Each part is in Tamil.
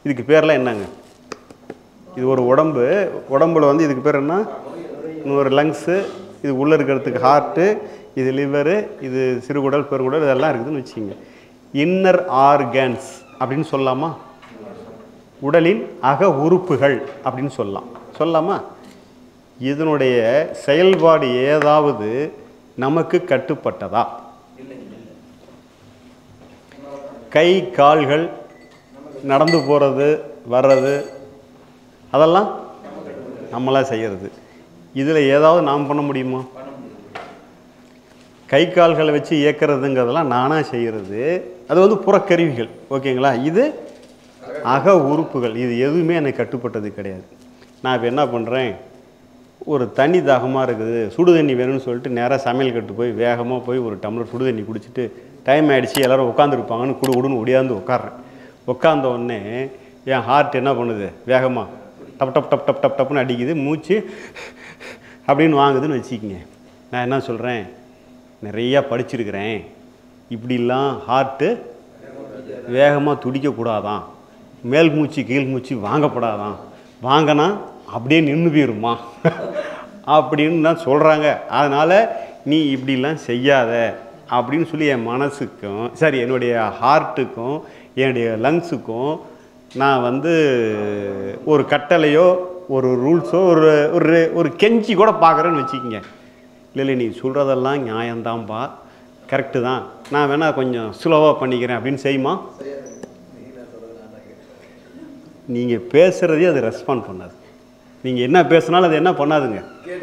இதுக்கு பேர்லாம் என்னங்க இது ஒரு உடம்பு உடம்புல வந்து இதுக்கு பேர் என்ன இன்னொரு லங்ஸு இது உள்ளே இருக்கிறதுக்கு ஹார்ட்டு இது லிவரு இது சிறுகுடல் பெருகுடல் இதெல்லாம் இருக்குதுன்னு வச்சுங்க இன்னர் ஆர்கன்ஸ் அப்படின்னு சொல்லலாமா உடலின் அக உறுப்புகள் அப்படின்னு சொல்லலாம் சொல்லலாமா இதனுடைய செயல்பாடு ஏதாவது நமக்கு கட்டுப்பட்டதா கை கால்கள் நடந்து போகிறது வர்றது அதெல்லாம் நம்மளா செய்கிறது இதில் ஏதாவது நாம் பண்ண முடியுமா கை கால்களை வச்சு இயக்கிறதுங்கிறதெல்லாம் நானாக செய்கிறது அது வந்து புறக்கருவிகள் ஓகேங்களா இது அக உறுப்புகள் இது எதுவுமே எனக்கு கட்டுப்பட்டது கிடையாது நான் இப்போ என்ன பண்ணுறேன் ஒரு தண்ணி தாகமாக இருக்குது சுடு தண்ணி வேணும்னு சொல்லிட்டு நேராக சமையல் கட்டு போய் வேகமாக போய் ஒரு டம்ளர் சுடு தண்ணி குடிச்சிட்டு டைம் ஆகிடுச்சு எல்லோரும் உட்காந்துருப்பாங்கன்னு குடு குடுன்னு ஒடியாந்து உட்கார்றேன் உட்காந்த உடனே என் ஹார்ட் என்ன பண்ணுது வேகமாக டப் டப் டப் டப் டப் டப்னு அடிக்குது மூச்சு அப்படின்னு வாங்குதுன்னு வச்சுக்கிங்க நான் என்ன சொல்கிறேன் நிறையா படிச்சிருக்கிறேன் இப்படிலாம் ஹார்ட்டு வேகமாக துடிக்கக்கூடாதான் மேல் மூச்சு கீழ் மூச்சு வாங்கப்படாதான் வாங்கினா அப்படியே நின்று போயிருமா அப்படின்னு தான் சொல்கிறாங்க அதனால் நீ இப்படிலாம் செய்யாத அப்படின்னு சொல்லி என் மனசுக்கும் சரி என்னுடைய ஹார்ட்டுக்கும் என்னுடைய லங்ஸுக்கும் நான் வந்து ஒரு கட்டளையோ ஒரு ரூல்ஸோ ஒரு ஒரு ஒரு கெஞ்சி கூட பார்க்குறேன்னு வச்சுக்கிங்க இல்லை இல்லை நீ சொல்கிறதெல்லாம் நியாயம்தான்ப்பா கரெக்டு தான் நான் வேணால் கொஞ்சம் ஸ்லோவாக பண்ணிக்கிறேன் அப்படின்னு செய்யுமா நீங்கள் பேசுகிறதே அது ரெஸ்பாண்ட் பண்ணாது நீங்கள் என்ன பேசுனாலும் அது என்ன பண்ணாதுங்க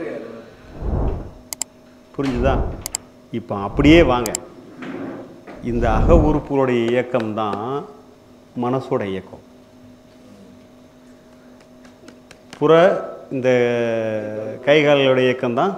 புரிஞ்சுதா இப்போ அப்படியே வாங்க இந்த அக உறுப்புகளுடைய இயக்கம் தான் மனசோட இயக்கம் புற இந்த கைகால்களுடைய இயக்கம் தான்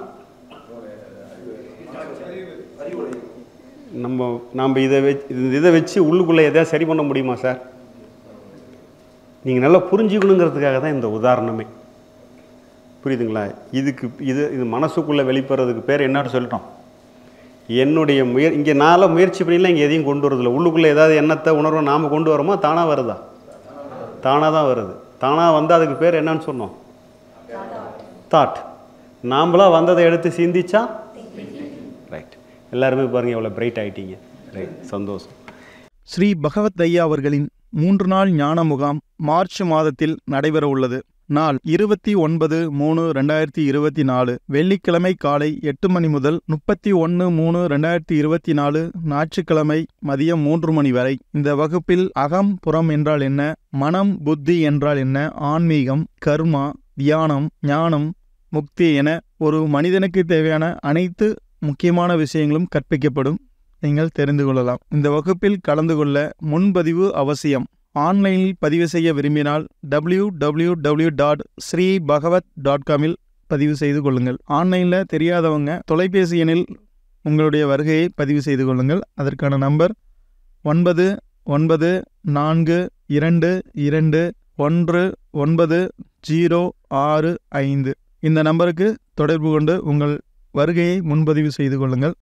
நம்ம நாம் இதை வச்சு இந்த இதை வச்சு உள்ளுக்குள்ளே எதாவது சரி பண்ண முடியுமா சார் நீங்கள் நல்லா புரிஞ்சுக்கணுங்கிறதுக்காக தான் இந்த உதாரணமே புரியுதுங்களா இதுக்கு இது இது மனசுக்குள்ளே வெளிப்படுறதுக்கு பேர் என்னன்னு சொல்லிட்டோம் என்னுடைய முயற் இங்கே நாள முயற்சி பண்ணிலாம் இங்கே எதையும் கொண்டு வரதில்ல உள்ளுக்குள்ளே ஏதாவது எண்ணத்தை உணர்வை நாம் கொண்டு வரோமா தானாக வருதா தானாக தான் வருது தானாக வந்து அதுக்கு பேர் என்னன்னு சொன்னோம் தாட் நாம்பளா வந்ததை எடுத்து சிந்திச்சா ரைட் எல்லாருமே பாருங்கள் எவ்வளோ பிரைட் ஆகிட்டீங்க ரைட் சந்தோஷம் ஸ்ரீ பகவத் ஐயா அவர்களின் மூன்று நாள் ஞான முகாம் மார்ச் மாதத்தில் நடைபெற உள்ளது நாள் இருபத்தி ஒன்பது மூணு ரெண்டாயிரத்தி இருபத்தி நாலு வெள்ளிக்கிழமை காலை எட்டு மணி முதல் முப்பத்தி ஒன்று மூணு ரெண்டாயிரத்தி இருபத்தி நாலு ஞாயிற்றுக்கிழமை மதியம் மூன்று மணி வரை இந்த வகுப்பில் அகம் புறம் என்றால் என்ன மனம் புத்தி என்றால் என்ன ஆன்மீகம் கர்மா தியானம் ஞானம் முக்தி என ஒரு மனிதனுக்கு தேவையான அனைத்து முக்கியமான விஷயங்களும் கற்பிக்கப்படும் நீங்கள் தெரிந்து கொள்ளலாம் இந்த வகுப்பில் கலந்து கொள்ள முன்பதிவு அவசியம் ஆன்லைனில் பதிவு செய்ய விரும்பினால் W W W dot Sri Bhagavat dot காமில் பதிவு செய்து கொள்ளுங்கள் ஆன்லைனில் தெரியாதவங்க தொலைபேசி எண்ணில் உங்களுடைய வருகையை பதிவு செய்து கொள்ளுங்கள் அதற்கான நம்பர் ஒன்பது ஒன்பது நான்கு இரண்டு இரண்டு ஒன்று ஒன்பது ஜீரோ ஆறு ஐந்து இந்த நம்பருக்கு தொடர்பு கொண்டு உங்கள் வருகையை முன்பதிவு செய்து கொள்ளுங்கள்